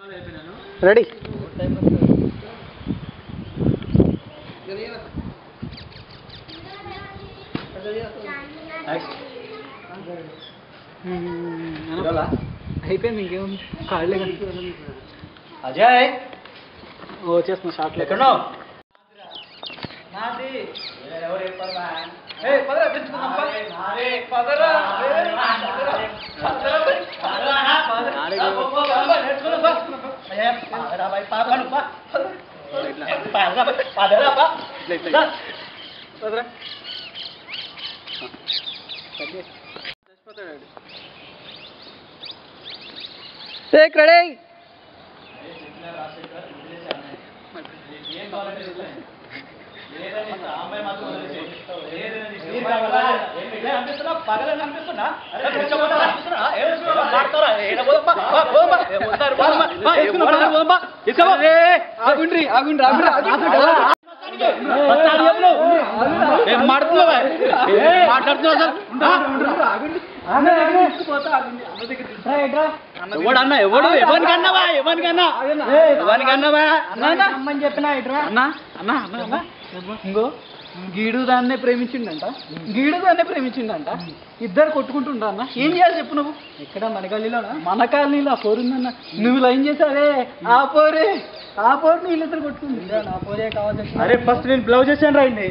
Ready అయిపోయింది ఇంకేముంది కాళ్ళే అజయ్ ఓ చేస్తున్నా షార్ట్లో ఎక్కడో నాది ఎవరు చెప్పారా ఏ పదరా పెంచుకుందాం పదరా టేక్ రెడీ ఆగుండ్రి ఆగుండ్రి ఆగుండ్రి ఏం మాట్లాడుతున్నావా మాట్లాడుతున్నావు ఎవడు అన్న ఎవడు ఎవరికి అన్నవా ఎవరికి అన్నా ఎవరికి అన్నవా అమ్మని చెప్పినా ఇట్రా అన్న అన్న అన్న అన్న ఇంకో గీడు దాన్నే ప్రేమించిండంట గీడు దాన్నే ప్రేమించిండంట ఇద్దరు కొట్టుకుంటుండ్రా అన్న ఏం చేయాలి చెప్పు నువ్వు ఎక్కడ మన గల్లీలోనా మన కాలనీలో ఆ పోరు ఉందన్న నువ్వు లైన్ చేసావే ఆ పోరే ఆ పోరు వీళ్ళిద్దరు కొట్టుకుంది నా పోరే కావాలి అరే ఫస్ట్ నేను బ్లౌజ్ చేశాను రాయండి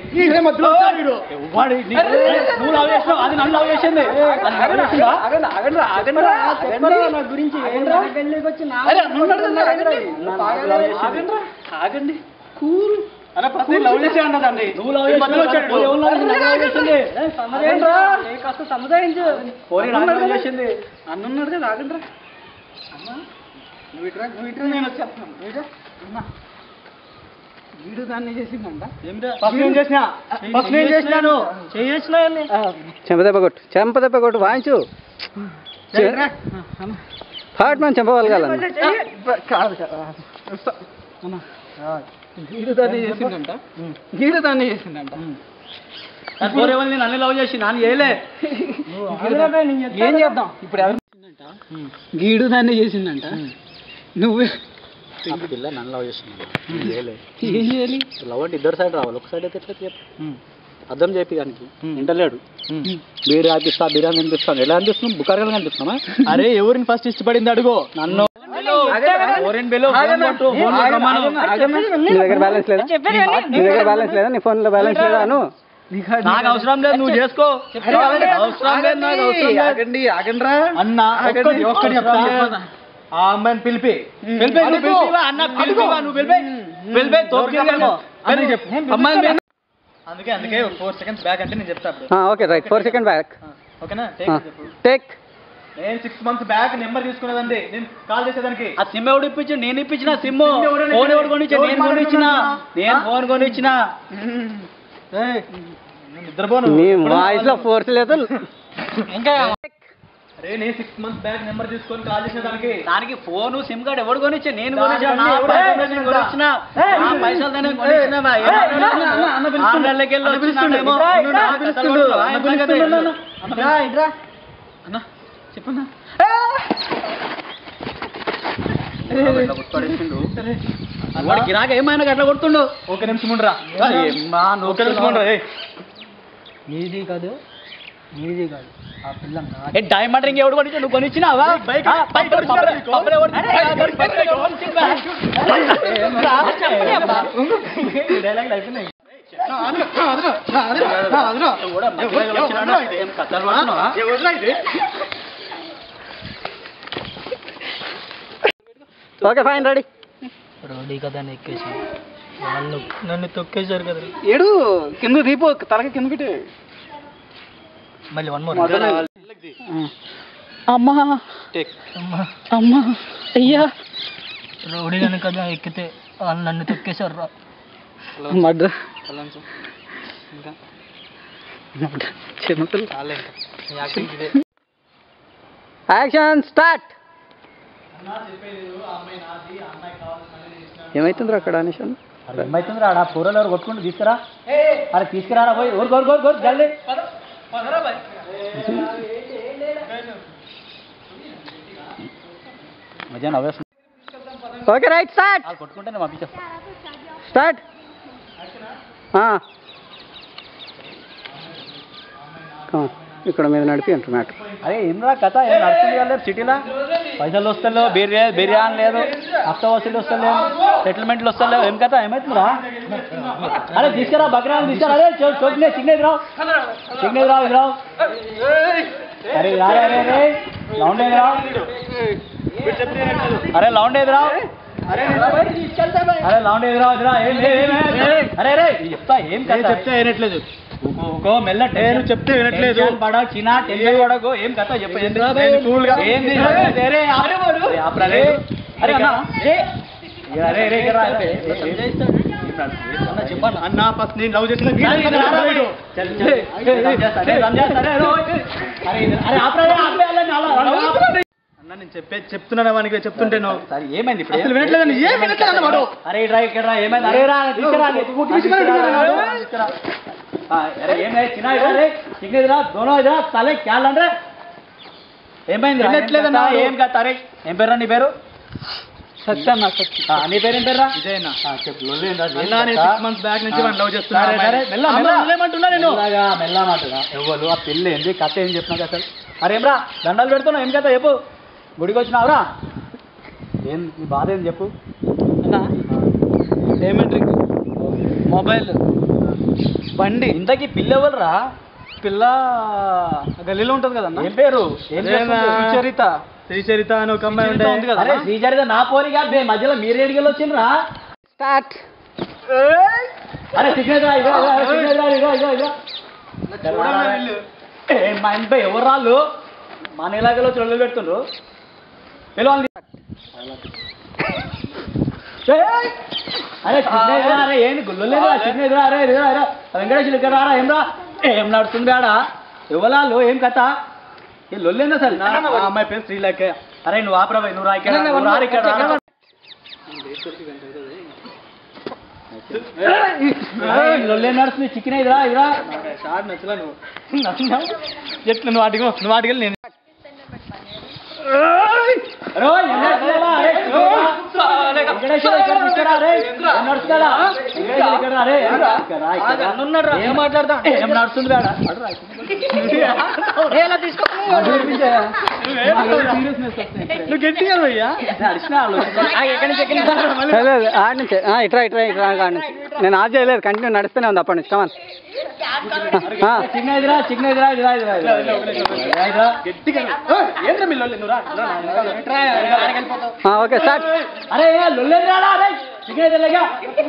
నువ్వు లవ్ చేసినావు అది నన్ను లవ్ చేసింది అది నన్ను చేసిందా? ఆగండి ఆగండి ఆగండి చెప్పరా నా గురించి అరే, అన్నాడు ఆగండి. ఆగండి ఆగండి కూల్ అరే ఫస్ట్ నేను లవ్ చేసాను అన్నదండి నువ్వు లవ్ మధ్యలో వచ్చాడు. ఎవరు లవ్ చేసింది సమాధానం కాస్త సమాధానించు పోనీ నాకు అన్నాడు లవ్ కదా. చేసింది అన్నున్నాడు కదా ఆగండ్రా అమ్మా నువ్వు ఇట్రా నువ్వు ఇట్రా నేను వచ్చేస్తున్నాను నువ్వు ఇట్రా. అమ్మా వీడు దాన్ని చేసిందంట ఫస్ట్ నేను చేసిన ఫస్ట్ నేను చేసినాను చేసిన చెంపదెబ్బ కొట్టు చెంపదెబ్బ కొట్టు వాయించు ఫాట్ మనం చెంపవలగాలని కాదు కాదు వస్తా. అమ్మా. గీడు దాన్ని చేసిందంట గీడు దాన్ని చేసిందంట పోరేవాళ్ళు నేను అన్ని లవ్ చేసి నాన్న చేయలే ఏం చేద్దాం ఇప్పుడు ఎవరు గీడు దాన్ని చేసిందంట నువ్వు పిల్ల నన్ను లవ్ చేస్తున్నాను ఏం చేయాలి లవ్ అంటే ఇద్దరు సైడ్ రావాలి ఒక సైడ్ అయితే ఎట్లా చెప్పు అర్థం చెప్పి దానికి ఇంటలేడు బీడి ఆపిస్తా బిర్యానీ అనిపిస్తాను ఎలా అనిపిస్తున్నాం బుకారగా అనిపిస్తున్నామా అరే ఎవరిని ఫస్ట్ ఇష్టపడింది అడుగు నన్ను ఎవరిని బెలో ఫోన్ కొట్టు, ఫోన్ కొట్టమను. నీ దగ్గర బ్యాలెన్స్ లేదా నీ దగ్గర బ్యాలెన్స్ లేదా నీ ఫోన్ లో బ్యాలెన్స్ లేదా అను నాకు అవసరం లేదు నువ్వు చేసుకో అవసరం లేదు నాకు అవసరం లేదు ఆగండి ఆగండ్రా అన్న ఒక్కటి ఒక్కటి చెప్తా ఆ అమ్మాయిని పిలిపి పిలిపి నువ్వు పిలిపివా? అన్న పిలిపివా నువ్వు పిలిపి పిలిపి తోడుకెళ్ళాను అని చెప్పు అమ్మాయిని పిలి- అందుకే అందుకే ఫోర్ సెకండ్స్ బ్యాక్ అంటే నేను చెప్తా అప్పుడు okay right four second back ఓకేనా టేక్ చెప్పు టేక్ నేను సిక్స్ మంత్స్ బ్యాక్ నెంబర్ తీసుకున్నదండి నేను కాల్ చేసేదానికి ఆ సిమ్ ఎవడు ఇప్పించి నేను ఇప్పించిన సిమ్ ఫోన్ ఎవడు కొనిచ్చా నేను కొనిచ్చిన నేను ఫోన్ కొనిచ్చిన నిద్రపోను నీ వాయిస్ లో ఫోర్స్ లేదు ఇంకా అరే నేను సిక్స్ మంత్స్ బ్యాక్ నెంబర్ తీసుకొని కాల్ చేసేదానికి దానికి ఫోన్ సిమ్ కార్డ్ ఎవడు కొనిచ్చా నేను కొనిచ్చా నా పైసలు నేను కొనిచ్చిన నా పైసలు నేను కొనిచ్చిన బా. ఏం కొనిచ్చిన? ఆరు నెలలకి వెళ్ళి వచ్చినాడేమో. నా పైసలు కొడు. ఆయన పని కదా. అన్న చెప్పన్నా వాడు గిరాక ఏమైనా అట్లా కొడుతుండు ఒక నిమిషం ఉండరా ఒక నిమిషం ఉండరా ఏయ్. నీది కాదు నీది కాదు ఆ పిల్ల నాది. ఏ డైమండ్ రింగ్ ఎవడు కొనిచ్చా నువ్వు కొనిచ్చినావా ఆ, బైక్ పబ్బలే- పబ్బలే ఎవడు కొనిచ్చాడు? పబ్బలే ఎవడు కొనిచ్చిండు? ఈ డైలాగులు అయిపోయినాయి. ఎవడు మధ్యలో వచ్చినాడు? ఏం కథలు పడుతున్నావా? ఓకే ఫైన్ రెడీ రోడీ కదా అని ఎక్కేసి వాళ్ళు నన్ను తొక్కేశారు కదా ఏడు కింద దీపు తలకి కింద పెట్టి మళ్ళీ వన్ మోర్ అమ్మా అమ్మా అమ్మా అయ్యా రోడీ కనుక కదా ఎక్కితే వాళ్ళు నన్ను తొక్కేశారు రా మడ్డ ఇంకా చిన్నపిల్ల యాక్షన్ స్టార్ట్ ఏమైతుందిరా అక్కడ అనిషన్ ఏమైతుంది రాడా కూరలు ఎవరు కొట్టుకుంటూ తీసుకురా అరే తీసుకురారా పోయి ఊరు గోరు గోరు గోరు జల్దీ మధ్యాహ్నం నవ్వేస్తుంది ఓకే రైట్ స్టార్ట్ వాళ్ళు కొట్టుకుంటేనే పంపించేస్తా స్టార్ట్ ఇక్కడ మీద నడిపి అంటారు మ్యాటర్ అరే ఏంద్రా కథ ఏం నడుస్తుంది కదా సిటీలో పైసలు వస్తలేవు బిర్యా బిర్యానీ లేదు హఫ్తా వసూలు వస్తలేవు సెటిల్మెంట్లు వస్తలేవు ఏం కథ ఏమవుతుందిరా అరే తీసుకురా బక్రాలు తీసుకురా అరే చోట్లే సిగ్నేజ్ రావు సిగ్నేజ్ రావు ఇది రావు అరే రారే అరే రే లౌండ్ ఏది రావు అరే లౌండ్ ఏది రావు అరే లౌండ్ ఏది రావు ఇది రా ఏం ఏం, ఏం, ఏం? అరే అరే చెప్తా ఏం కథ చెప్తే వినట్లేదు ఊకో మెల్ల నేను చెప్తే వినట్లేదు పడ చిన్న టెన్షన్ పడకు ఏం కథ చెప్పు ఏంది అరే ఆపరా రే అరే అన్న రే అరే రే ఇక్కడ రా, రే. అన్న చెప్పన్న అన్న ఫస్ట్ నేను లవ్ చేసిన చల్, చల్, చల్, చల్. అరే, రంజాన్, అరే, రో. అరే, ఇది- అరే, ఆపరా రే, ఆపలే, అలా, అలా, అలా, ఆపరా. అన్న నేను చెప్పే చెప్తున్నాను వానికి చెప్తుంటే నువ్వు సరే ఏమైంది ఇప్పుడు అసలు వినట్లేదండి, ఏం వినట్లేదన్న వాడు. అరే ఇట్రా ఇక్కడ రా, ఏమైంది అరే రా తీసుకురా తీసుకురా. ఆ, అరే ఏమైంది చిన్న ఇట్రా రే చిన్న ఇదిరా దోనో ఇదిరా తలే క్యాల్ అంటే ఏమైంది వినట్లేదన్నా. ఏం కాదు అరే ఏం పేరు నీ పేరు సత్య అన్న సత్య నీ పేరు ఏం పేరు విజయన్న. చెప్పు లొల్లేందా? అన్న నేను సిక్స్ మంత్స్ బ్యాక్ నుంచి వాడిని లవ్ చేస్తున్నా సరే, సరే, మెల్ల, అమ్మ, మెల్ల. వదిలేయమంటున్నా నేను. మెల్లగా, మెల్లమాటగా. ఎవ్వరు ఆ పిల్ల ఏంది కథ ఏం చెప్పినా అసలు అరే ఏమ్రా దండాలు పెడుతున్నావు ఏం కథ చెప్పు గుడికి వచ్చినావురా ఏం నీ బాధ ఏం చెప్పు పేమెంట్ మొబైల్ బండి ఇంతకీ పిల్ల ఎవరురా పిల్ల గల్లీలో ఉంటుంది కదన్న ఏం పేరు ఏం అదేనా? చేస్తుంది? సుచరిత శ్రీచరిత అని ఒక అమ్మాయి శ్రీచరిత ఉంది ఉండే కదా. అరే శ్రీజరిత నా పోరిగా బే మధ్యలో మీరు ఏడికెళ్ళి వచ్చిండ్రా స్టార్ట్ అరే సిగ్నేచర్ ఇగో ఇగో, అరే సిగ్నేచర్ ఇగో ఇగో ఇగో ఏ, మా ఇంట్లో ఎవరు రాళ్ళు మన ఇలాగలో చొల్లు పెడుతుండ్రు పిలవాలి ఏయ్! అరే సిగ్నేచర్ అరే ఏంటి గుళ్ళలేదా సిగ్నేచర్ అరే ఇదిగో, అరే వెంకటేశ్వర ఇక్కడ రారా ఏం రా ఏం నడుస్తుంది ఆడ ఎవరాళ్ళు ఏం కథ ఏ లొల్లేందా సార్ ఆ అమ్మాయి పేరు శ్రీలేఖ అరే నువ్వు ఆపరా భయ్, నువ్వు రా ఇక్కడ నువ్వు రా ఇక్కడ రా. ఏయ్, లొల్లేం నడుస్తుంది చికెన్ ఇదిరా ఇదిరా షార్ట్ నచ్చలా నువ్వు ఎట్లా నువ్వు అడిగి నువ్వు అడిగి నేను అరే, ఏం నడుస్తుందా? అరే, చూడరా. వెంకటేశ్వర ఇక్కడ తీసుకురా, అరే. ఏం నడుస్తుందా? వెంకటేశ్వర ఇక్కడ రా, అరే. ఇక్కడ రా, ఇక్కడ రా. ఏం మాట్లాడతా ఏం నడుస్తుంది బేడ నువ్వు గట్టిగా భయ్యా ఎక్కడి నుంచి ఎక్కడి నుంచి ఆడ నుంచి ఇట్రా ఇట్రా ఇట్రా ఆడ నుంచి నేను ఆఫ్ చేయలేదు కంటిన్యూ నడుస్తూనే ఉంది అప్పటి నుంచి కమాన్ చిన్న ఎదురా చిన్న ఎదురా ఇదిరా ఇదిరా ఇదిరా ఇదిరా ఇదిరా గట్టిగా ఏంద్రా మీ లొల్లి? నువ్వు రా, రా, రా, రా. ఓకే స్టార్ట్ అరే ఏ లొల్లేం రాడా అరే చికెన్ ఎదురులేగా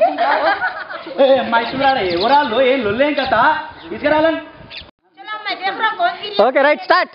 ఏ మా ఇష్టం రాడా ఎవరాళ్ళు ఏ లొల్లేం కథ తీసుకురాలని चलो मैं देख रहा हूँ कौन सी ఓకే రైట్ స్టార్ట్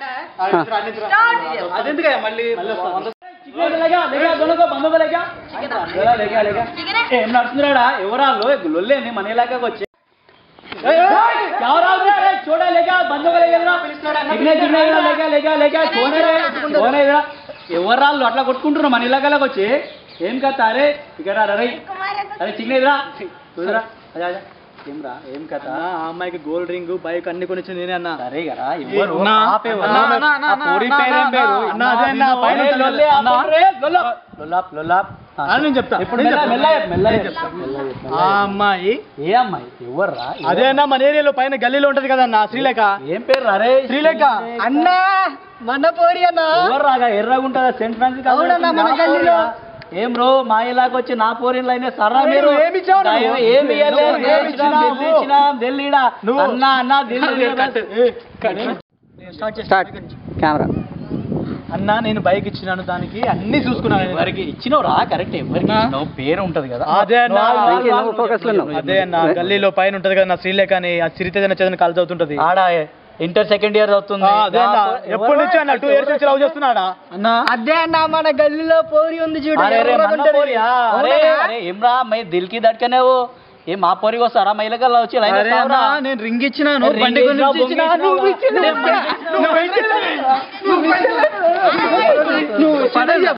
అదెందుకు మళ్ళీ చికెన్ ఎదురులేగా లేగా దొనకో బంధువు లేగా లేగా లేగా లేగా ఏం నడుస్తున్నాడా ఎవరాళ్ళు లొల్లేంది మన ఇలాకాకి వచ్చి ఎవరాళ్ళు రే చూడా లేగా బంధువు లేగా చికెన్ చికెన్ లేగా లేగా లేగా చూడే చూడేదిరా ఎవరాళ్ళు అట్లా కొట్టుకుంటున్నారు మన ఇలాకాలకు వచ్చి ఏం కథ అరే ఇక్కడ అరే అరే చికెన్ ఎదురా చూడరా అదే అదే ఏం రా ఏం కథ ఆ అమ్మాయికి గోల్డ్ రింగ్ బైక్ అన్ని కొనిచ్చి నేనే అన్న సరే కదా ఎవరు అన్నా, ఆపేవారు. అన్నా, అన్నా, అన్నా, ఆ పొడి అన్నా, పేరేం అన్నా, పేరు? అన్నా, అదే అన్నా, అన్నా, పైన అరే, ఉంటుంది. లొల్లే, అన్నా. ఆపండి, లొల్లాప్. లొల్లాప్, లొల్లాప్. ఆ, అని నేను చెప్తా ఇప్పుడు నేను మెల్ల- చెప్తా. మెల్లగా, మెల్లగా నేను చెప్తా. చెప్తా. మెల్లగా చెప్తా. ఆ అమ్మాయి ఏ అమ్మాయి ఎవర్రా అదే అన్న మన ఏరియాలో పైన గల్లీలో ఉంటది కదా అన్న శ్రీలేఖ ఏం పేరు అరే శ్రీలేఖ. అన్నా మన పోరి అన్న ఎవర్రాగా ఎర్రగుంటుందా సెంట్ ఫ్రాన్సిస్ అవునన్నా, మన గల్లీలో. ఏం రో మా ఇలాగ వచ్చి నా పోరిన్లు అయినా సర్రా అరే, మీరు నువ్వు ఏమి ఇచ్చావు నువ్వు? దయ- ఏమి ఇయ్యలేదు. నువ్వు ఏమి ఏమి ఇచ్చినాం, ఇచ్చినావు? ఢిల్లీ ఇచ్చినాం, ఢిల్లీడా నువ్వు- అన్న అన్న ఢిల్లీ స్టార్ట్ కెమెరా అన్న నేను బైక్ ఇచ్చినాను దానికి అన్ని చూసుకున్నాను నేను. ఎవరికి ఇచ్చినవురా కరెక్ట్ ఎవరికి ఇచ్చినావు పేరు ఉంటది కదా అదే అన్న Thank you, నువ్వు focus లో ఉన్నావు. అదే అన్న గల్లీలో పైన ఉంటది కదా నా శ్రీలేఖ అని ఆ చిరితేజన చదివిన కాల్ చదువుతుంటది ఆడ ఇంటర్ సెకండ్ ఇయర్ అవుతుంది ఆ, అదే అన్న ఎప్పటి నుంచి అన్న టూ ఇయర్స్ నుంచి లవ్ చేస్తున్నాడా అన్న అదే అన్న మన గల్లీలో పోరి ఉంది చూడు అరే రే, ఎర్రగా మన ఉంటది. పోరియా? అరే అవునా? అరే ఏమ్రా మై దిల్ కి దట్కనేవు ఏ మా పోరికి వస్తారా మైలకల్లా వచ్చి లైన్ అరే అన్న, నేను రింగ్ ఇచ్చినాను రింగ్ బండి ఇచ్చినావు, కొనిచ్చి బొంగు ఇచ్చినా, నువ్వు ఇచ్చినావా? ఇచ్చినావా? నువ్వు ఇచ్చినావా? నువ్వు ఇచ్చినావా? నువ్వు ఇచ్చినావా? నువ్వు ఇచ్చినావా?